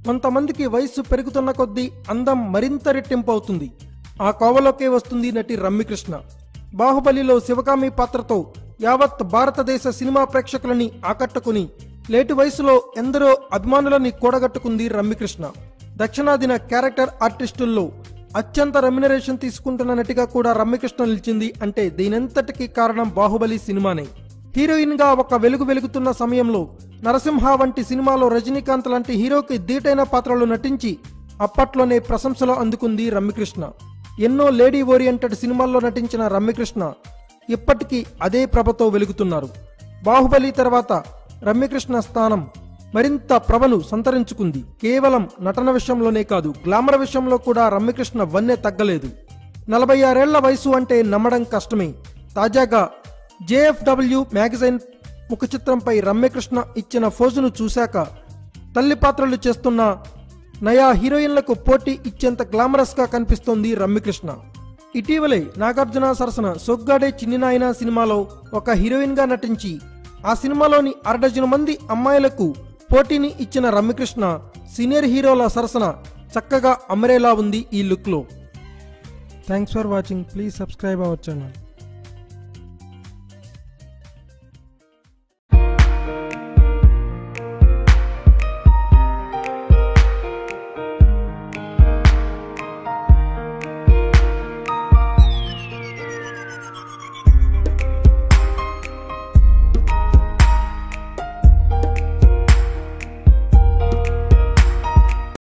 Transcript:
కొంతమందికి వయస్సు పెరుగుతున్న కొద్దీ అందం మరింత రెట్టింపు అవుతుంది ఆ కోవలోకే వస్తుంది నటి రమ్యకృష్ణ బాహుబలిలో శివకామి పాత్రతో యావత్ భారతదేశ సినిమా ప్రేక్షకులని ఆకట్టుకుని లేటు వయసులో ఎందరో అభిమానులని కూడగట్టుకుంది రమ్యకృష్ణ దక్షిణాదిన క్యారెక్టర్ ఆర్టిస్టుల్లో అత్యంత రెమ్యునరేషన్ తీసుకుంటున్న నటిగా కూడా రమ్యకృష్ణ నిలిచింది అంటే దీనంతటికీ కారణం బాహుబలి సినిమానే హీరోయిన్ గా ఒక వెలుగు వెలుగుతున్న సమయంలో నరసింహ వంటి సినిమాలో రజనీకాంత్ లాంటి హీరోకి ధీటైన పాత్రలు నటించి అప్పట్లోనే ప్రశంసలు అందుకుంది రమ్యకృష్ణ ఎన్నో లేడీ ఓరియంటెడ్ సినిమాల్లో నటించిన రమ్యకృష్ణ ఇప్పటికీ అదే ప్రభతో వెలుగుతున్నారు బాహుబలి తర్వాత రమ్యకృష్ణ స్థానం మరింత ప్రభను సంతరించుకుంది కేవలం నటన విషయంలోనే కాదు గ్లామర్ విషయంలో కూడా రమ్యకృష్ణ వన్నె తగ్గలేదు నలభై ఆరేళ్ల వయసు అంటే నమ్మడం కష్టమే తాజాగా జేఎఫ్డబ్ల్యూ మ్యాగజైన్ ముఖ చిత్రంపై రమ్యకృష్ణ ఇచ్చిన ఫోజును చూశాక తల్లి పాత్రలు చేస్తున్న నయా హీరోయిన్లకు పోటీ ఇచ్చేంత గ్లామరస్ గా కనిపిస్తోంది రమ్యకృష్ణ ఇటీవలే నాగార్జున సరసన సొగ్గాడే చిన్నినాయన సినిమాలో ఒక హీరోయిన్ గా నటించి ఆ సినిమాలోని అరడజను మంది అమ్మాయిలకు పోటీని ఇచ్చిన రమ్యకృష్ణ సీనియర్ హీరోల సరసన చక్కగా అమరేలా ఉంది ఈ లుక్ లో thanks for watching please subscribe our channel